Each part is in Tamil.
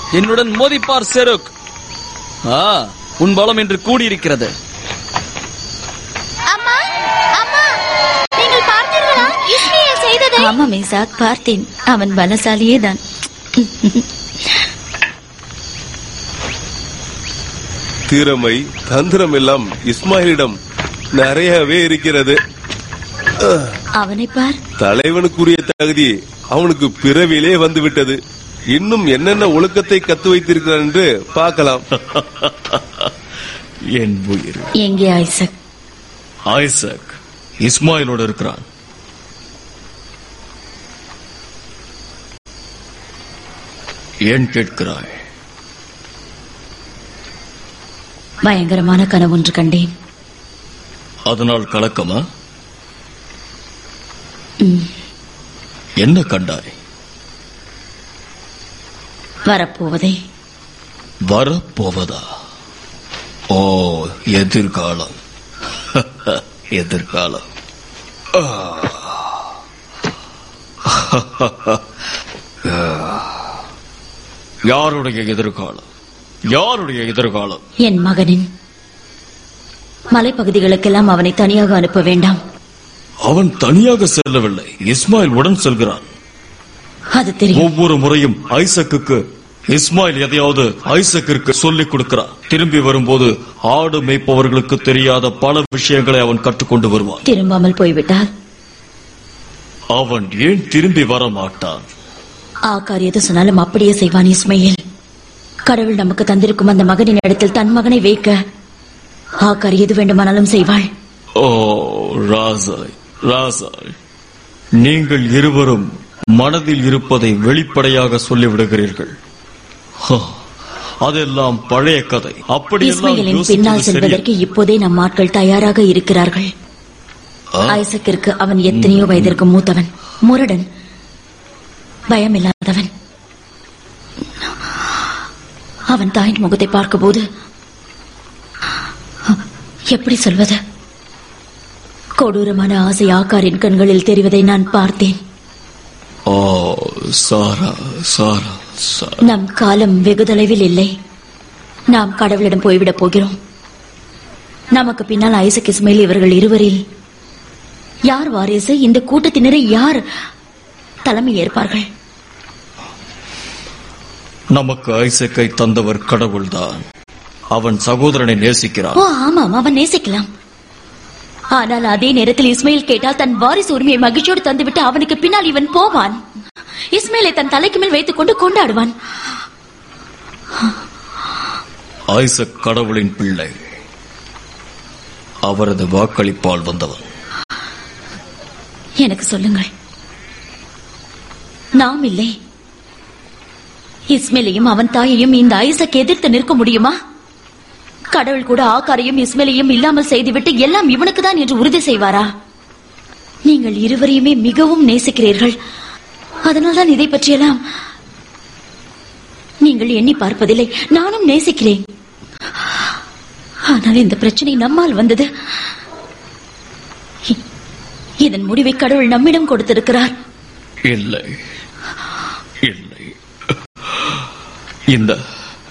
என்னுடன் மோதிப்பார் செருக் ஆ உன் பலம் என்று கூடியிருக்கிறது அம்மா அம்மா நீங்கள் பார்த்தீர்களா இஸ்மையில் செய்ததை ஆமா மேசாக் பார்த்தேன் அவன் பலசாலியே தான் திறமை தந்திரம் எல்லாம் இஸ்மாயிலிடம் நிறையவே இருக்கிறது அவனை பார் தலைவனுக்குரிய தகுதி அவனுக்கு பிறவிலே வந்து விட்டது இன்னும் என்னென்ன ஒழுக்கத்தை கத்து வைத்திருக்கிறான் என்று பார்க்கலாம் என் உயிர் எங்கே ஐசக் ஐசக் இஸ்மாயிலோடு இருக்கிறான் ஏன் கேட்கிறாய் பயங்கரமான கனவு ஒன்று கண்டேன் அதனால் கலக்கமா ம், என்ன கண்டாய் வரப்போவதை வரப்போவதா ஓ எதிர்காலம் எதிர்காலம் ஆ. யாருடைய எதிர்காலம் யாருடைய எதிர்காலம் என் மகனின் மலைப்பகுதிகளுக்கெல்லாம் அவனை தனியாக அனுப்ப வேண்டாம் அவன் தனியாக செல்லவில்லை இஸ்மாயில் உடன் செல்கிறான் அது தெரியும் ஒவ்வொரு முறையும் ஐசக்குக்கு இஸ்மாயில் எதையாவது ஐசக்கிற்கு சொல்லிக் கொடுக்கிறான் திரும்பி வரும்போது ஆடு மேய்ப்பவர்களுக்கு தெரியாத பல விஷயங்களை அவன் கற்றுக்கொண்டு வருவான் திரும்பாமல் போய்விட்டால் அவன் ஏன் திரும்பி வர மாட்டான் ஆக்கார் எது சொன்னாலும் அப்படியே செய்வான் இஸ்மையில் கடவுள் நமக்கு தந்திருக்கும் அந்த மகனின் இடத்தில் தன் மகனை வைக்க ஆக்கார் எது வேண்டுமானாலும் செய்வாள் ஓ ராசாய் ராசாய் நீங்கள் இருவரும் மனதில் இருப்பதை வெளிப்படையாக சொல்லிவிடுகிறீர்கள் ஹோ, அதெல்லாம் பழைய கதை அப்படியெல்லாம் இஸ்மைலின் பின்னால் யோசிப்பது சரி செல்வதற்கு இப்போதே நம் ஆட்கள் தயாராக இருக்கிறார்கள் ஆ? ஐசக்கிற்கு அவன் எத்தனையோ வயதிற்கு மூத்தவன் முரடன் பயமில்லாதவன் அவன் தாயின் முகத்தை பார்க்கும்போது எப்படி சொல்வது கொடூரமான ஆசை ஆக்காரின் கண்களில் தெரிவதை நான் பார்த்தேன் ஓ சாரா சாரா சாரா நம் காலம் வெகு தொலைவில் இல்லை நாம் கடவுளிடம் போய்விடப் போகிறோம் நமக்கு பின்னால் ஐசக் இஸ்மைல் இவர்கள் இருவரில் யார் வாரிசு இந்த கூட்டத்தினரை யார் தலைமை ஏற்பார்கள் நமக்கு ஐசக்கை தந்தவர் கடவுள்தான் அவன் சகோதரனை நேசிக்கிறான் ஓ ஆமாம் அவன் நேசிக்கலாம் ஆனால் அதே நேரத்தில் இஸ்மைல் கேட்டால் தன் வாரிசு உரிமையை மகிழ்ச்சியோடு தந்துவிட்டு அவனுக்கு பின்னால் இவன் போவான் இஸ்மைலை தன் தலைக்கு மேல் வைத்துக் கொண்டு கொண்டாடுவான் ஐசக் கடவுளின் பிள்ளை அவரது வாக்களிப்பால் வந்தவன் எனக்கு சொல்லுங்கள் நாம் இல்லை இஸ்மேலையும் அவன் தாயையும் இந்த ஐசக் எதிர்த்து நிற்க முடியுமா கடவுள் கூட ஆக்காரையும் இஸ்மேலையும் இல்லாமல் செய்துவிட்டு எல்லாம் இவனுக்கு தான் என்று உறுதி செய்வாரா நீங்கள் இருவரையுமே மிகவும் நேசிக்கிறீர்கள் அதனால்தான் இதை பற்றியெல்லாம் நீங்கள் எண்ணி பார்ப்பதில்லை நானும் நேசிக்கிறேன் ஆனால் இந்த பிரச்சனை நம்மால் வந்தது இ- இதன் முடிவை கடவுள் நம்மிடம் கொடுத்திருக்கிறார் இல்லை இல்லை இந்த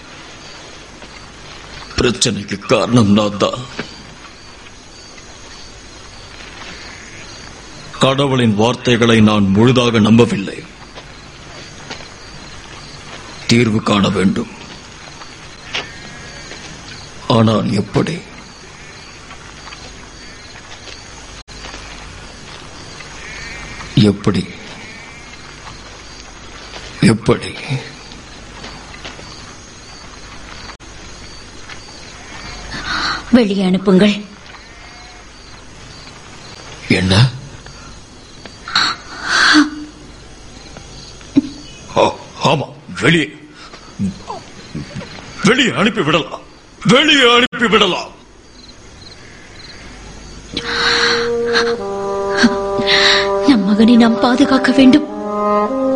பிரச்சனைக்கு காரணம் நான் தான் கடவுளின் வார்த்தைகளை நான் முழுதாக நம்பவில்லை தீர்வு காண வேண்டும் ஆனால் எப்படி எப்படி எப்படி வெளியே அனுப்புங்கள் என்ன ஆ, ஆமா வெளியே வெளியே அனுப்பி விடலாம் வெளியே அனுப்பி விடலாம் நம் மகனை நாம் பாதுகாக்க வேண்டும்